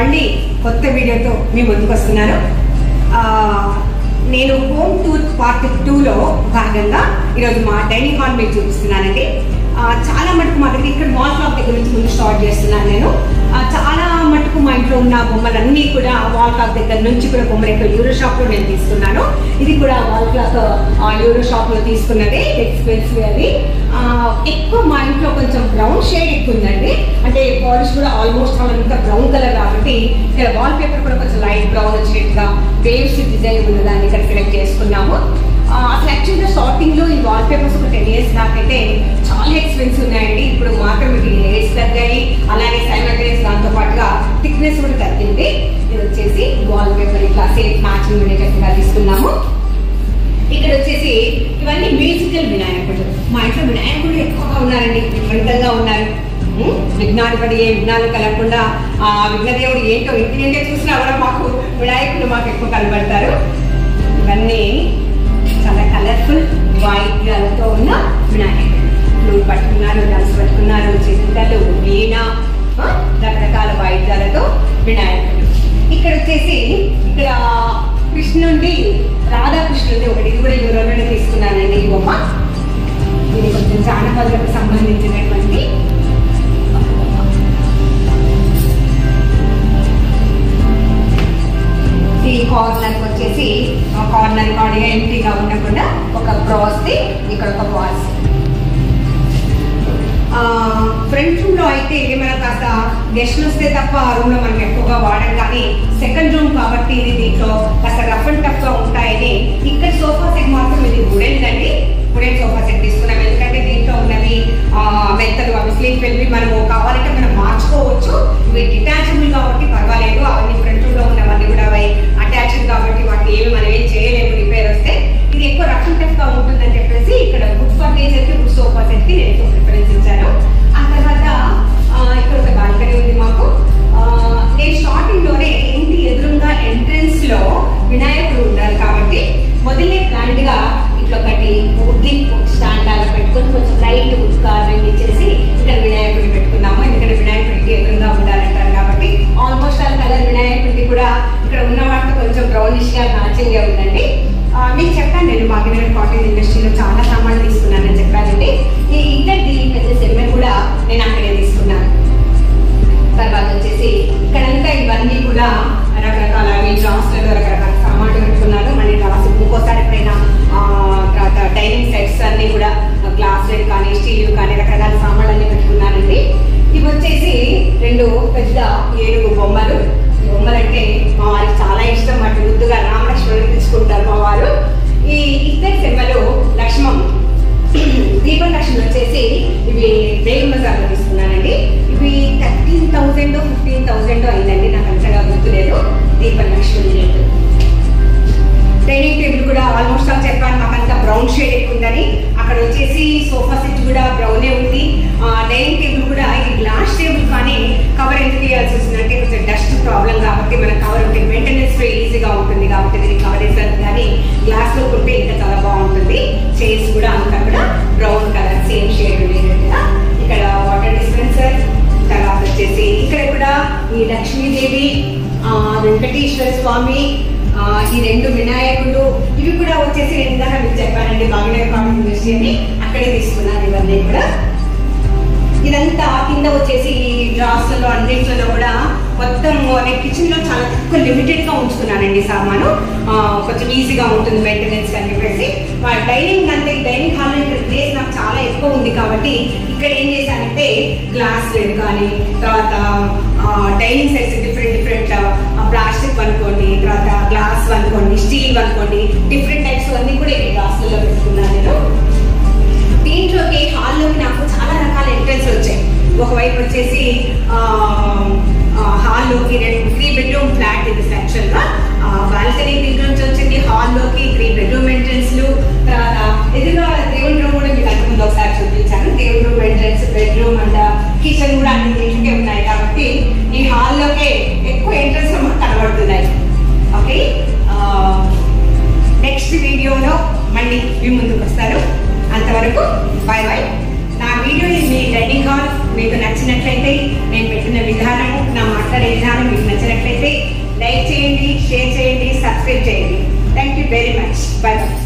మళ్ళీ కొత్త వీడియోతో మీ ముందుకు వస్తున్నాను ఆ, నేను హోమ్ టూర్ పార్ట్ టూలో భాగంగా ఈరోజు మా డైనింగ్ హాల్ మీకు చూపిస్తున్నానండి ఆ, చాలా మటుకు మా దగ్గర ఇక్కడ వాల్ క్లాక్ దగ్గర నుంచి ముందు స్టార్ట్ చేస్తున్నాను నేను ఆ, చాలా మటుకు మా ఇంట్లో ఉన్న బొమ్మలన్నీ కూడా వాల్ క్లాక్ దగ్గర నుంచి కూడా బొమ్మలు ఇక్కడ యూరో షాప్ లో నేను తీసుకున్నాను ఇది కూడా వాల్ క్లాక్ యూరో షాప్ లో తీసుకున్నది ఎక్స్పెన్సివ్ అది ఆ, ఎక్కువ మా ఇంట్లో కొంచెం బ్రౌన్ షేడ్ ఎక్కువ ఉందండి అంటే పాలిష్ కూడా ఆల్మోస్ట్ అంతా బ్రౌన్ కలర్ కాబట్టి ఇక్కడ వాల్ పేపర్ కూడా కొంచెం లైట్ బ్రౌన్ వచ్చినట్టుగా వేవ్స్ డిజైన్ ఉన్నదాన్ని ఇక్కడ సెలెక్ట్ చేసుకున్నాము ఆ, అసలు యాక్చువల్గా స్టార్టింగ్ లో ఈ వాల్ పేపర్స్ ఒక టెన్ ఇయర్స్ దాకైతే చాలా ఎక్స్పెన్సివ్ ఉన్నాయండి ఇప్పుడు మాత్రం వీటి రేట్స్ తగ్గాయి అలానే సైమల్టేనియస్ దాంతో పాటుగా థిక్నెస్ కూడా తగ్గింది ఇది వచ్చేసి వాల్ పేపర్ ఇట్లా సేమ్ మ్యాచింగ్ ఉండేటట్టుగా తీసుకున్నాము ఇక్కడ వచ్చేసి ఇవన్నీ మ్యూజికల్ వినాయకుడు మా ఇంట్లో వినాయకుడు ఎక్కువగా ఉన్నారండి విపరీతంగా ఉన్నారు ఉం? విఘ్నాలు పడి ఏ విఘ్నాలు కలగకుండా ఆ విఘ్నదేవుడు ఏంటో ఇంటి నుండే చూసినా కూడా మాకు వినాయకుడు మాకు ఎక్కువ కనబడతారు ఇవన్నీ చాలా కలర్ఫుల్ వైట్ తో ఉన్న వినాయకుడు ఫ్లూట్ పట్టుకున్నారు డ్రమ్స్ పట్టుకున్నారు చింతలు వీణ ఆ, రకరకాల వాయిద్యాలతో వినాయకుడు ఇక్కడ వచ్చేసి ఇక్కడ కృష్ణుండి రాధాకృష్ణుడి ఒకటి ఇది కూడా యూరోలోనే తీసుకున్నానండి ఈ బొమ్మ ఇది కొంచెం జానపదులకు సంబంధించినటువంటి ఈ కార్నర్ వచ్చేసి కార్నర్ కాడిగా ఎంటీగా ఉండకుండా ఒక క్రాస్ ది ఇక్కడ ఒక వాల్స్ ఫ్రంట్ రూమ్ లో అయితే ఏమైనా కాస్త గెస్ట్లు వస్తే తప్ప ఆ రూమ్ లో మనం ఎక్కువగా వాడం కానీ సెకండ్ రూమ్ కాబట్టి ఇది దీంట్లో కాస్త రఫ్ అండ్ టఫ్ గా ఉంటాయని ఇక్కడ సోఫా సెట్ మాత్రం ఇది వుడెన్ అండి వుడెన్ సోఫా సెట్ తీసుకున్నాం ఎందుకంటే దీంట్లో ఉన్నవి ఆ, మెత్తలు అవి స్లీప్ వెళ్ళి మనము కావాలంటే మనం మార్చుకోవచ్చు ఇవి డిటాచబుల్ కాబట్టి పర్వాలేదు అవన్నీ ఫ్రంట్ రూమ్ లో ఉన్నవన్నీ కూడా అవి అటాచ్డ్ కాబట్టి వాటిని ఏమి మనం ఏం చేయలేము రిపేర్ వస్తే ఇది ఎక్కువ రఫ్ అండ్ టఫ్ గా ఉంటుందని చెప్పేసి ఇక్కడ వుడ్ ఫర్నిచర్ కి వుడ్ సోఫా సెట్ కి నేను ఎక్కువ ప్రిఫరెన్స్ ఇచ్చాను ఆ తర్వాత ఆ, ఇక్కడ ఒక బాల్కనీ ఉంది మాకు ఆ, నేను స్టార్టింగ్ లోనే ఇంటి ఎదురుగా ఎంట్రన్స్ లో వినాయకుడు ఉన్నారు కాబట్టి మొదలే ప్లాంట్ గా ఇట్లా ఒకటి వుడ్లీ స్టాండ్ లాగా పెట్టుకొని కొంచెం లైట్ వుడ్ కార్వింగ్ ఇచ్చేసి ఇక్కడ వినాయకుడిని పెట్టుకున్నాము ఎందుకంటే వినాయకుడు ఇంటి ఎదురుగా ఉండాలంటారు కాబట్టి ఆల్మోస్ట్ ఆల్ కలర్ వినాయకుడిని కూడా ఇక్కడ ఉన్న వాటితో కొంచెం బ్రౌనిష్ గా మ్యాచింగ్ గా ఉందండి ఆ, మీకు చెప్పాను నేను భాగ్యనగర్ కాటేజ్ ఇండస్ట్రీలో చాలా సామాన్లు తీసుకున్నానని చెప్పానండి ఈ ఇంటర్ పెద్ద సెమ్మె కూడా నేను అక్కడే తీసుకున్నాను తర్వాత వచ్చేసి ఇక్కడంతా ఇవన్నీ కూడా రకరకాల ఈ డ్రాస్లలో రకరకాల సామాన్లు పెట్టుకున్నారు మళ్ళీ డ్రాస్ ఇంకోసారి ఎప్పుడైనా ఆ, తర్వాత డైనింగ్ సెట్స్ అన్ని కూడా గ్లాస్ కానీ స్టీల్ కానీ రకరకాల సామాన్లు అన్ని పెట్టుకున్నానండి ఇవి వచ్చేసి రెండు పెద్ద ఏనుగు బొమ్మలు ఈ బొమ్మలు అంటే మా వారికి చాలా ఇష్టం వాటి ముద్దుగా రామలక్ష్మణులు తెచ్చుకుంటారు మా వారు ఈ ఇద్దరు సెమ్మలు లక్ష్మం దీపం లక్ష్మి వచ్చేసి ఇవి బేగం బజార్లో తీసుకున్నానండి ఇవి థర్టీన్ థౌసండ్ ఫిఫ్టీన్ థౌసండ్ అయిందండి నాకు అంతగా గుర్తులేదు దీపం లక్ష్మి రేటు డైనింగ్ టేబుల్ కూడా ఆల్మోస్ట్ ఆల్ చెప్పాను మాకంతా బ్రౌన్ షేడ్ ఎక్కువ ఉందని అక్కడ వచ్చేసి సోఫా సెట్ కూడా బ్రౌనే ఉంది డైనింగ్ టేబుల్ కూడా ఇది గ్లాస్ టేబుల్ కానీ కవర్ ఎందుకు వేయాల్సి వస్తుందంటే కొంచెం డస్ట్ ప్రాబ్లం కాబట్టి మన కవర్ ఉంటే మెయింటెనెన్స్ ఈజీగా ఉంటుంది కాబట్టి దీనికి కవర్ వేసారు కానీ గ్లాస్ లో ఉంటే ఇంకా చాలా బాగుంటుంది చైర్స్ కూడా అంతా కూడా బ్రౌన్ కలర్ సేమ్ షేడ్ ఉండేటట్టుగా ఇక్కడ వాటర్ డిస్పెన్సర్ తర్వాత వచ్చేసి ఇక్కడ కూడా ఈ లక్ష్మీదేవి ఆ, వెంకటేశ్వర స్వామి ఆ, ఈ రెండు వినాయకుడు ఇవి కూడా వచ్చేసి నేను ఇందాక మీకు చెప్పానండి బాగునగర్ కాటన్ ఇండస్ట్రీ అని అక్కడే తీసుకున్నాను ఇవన్నీ కూడా ఇదంతా కింద వచ్చేసి డ్రాస్లలో అన్నింటిలో కూడా మొత్తం నేను కిచెన్ లో చాలా తక్కువ లిమిటెడ్ గా ఉంచుకున్నానండి సామాను ఆ, కొంచెం ఈజీగా ఉంటుంది మెయింటెనెన్స్ అని చెప్పేసి మా డైనింగ్ అంటే డైనింగ్ హాల్ ఇక్కడ ప్లేస్ నాకు చాలా ఎక్కువ ఉంది కాబట్టి ఇక్కడ ఏం చేశానంటే గ్లాస్ లెడ్ కానీ తర్వాత dining sets different different plastic అనుకోండి తర్వాత గ్లాస్ అనుకోండి స్టీల్ అనుకోండి డిఫరెంట్ టైప్స్ అన్ని కూడా ఈ గ్లాసులలో పెట్టుకున్నాను నేను దీంట్లోకి హాల్లోకి నాకు చాలా రకాల ఎంట్రన్స్ వచ్చాయి ఒకవైపు వచ్చేసి హాల్లోకి రెండు త్రీ బెడ్రూమ్ ఫ్లాట్ ఇది యాక్చువల్ గా బాల్కనీ దీంట్లో నుంచి వచ్చింది హాల్లోకి త్రీ బెడ్రూమ్ ఎంట్రన్స్లు తర్వాత ఎదురుగా దేవుడి రూమ్ కూడా మీకు అంతకుముందు ఒకసారి చూపించాను దేవుడి room entrance bedroom and kitchen కూడా అన్ని దీంట్లోకే ఉన్నాయి కాబట్టి ఈ హాల్లోకే ఎక్కువ ఎంట్రన్స్ మనకు కనబడుతున్నాయి ఓకే నెక్స్ట్ వీడియోలో మళ్ళీ మీ ముందుకు వస్తారు అంతవరకు బాయ్ బాయ్ నా వీడియో మీ డైనింగ్ హాల్ మీకు నచ్చినట్లయితే నేను పెట్టిన విధానము నా మాట్లాడే డిజైన్ మీకు నచ్చినట్లయితే లైక్ చేయండి షేర్ చేయండి సబ్స్క్రైబ్ చేయండి thank you very much bye by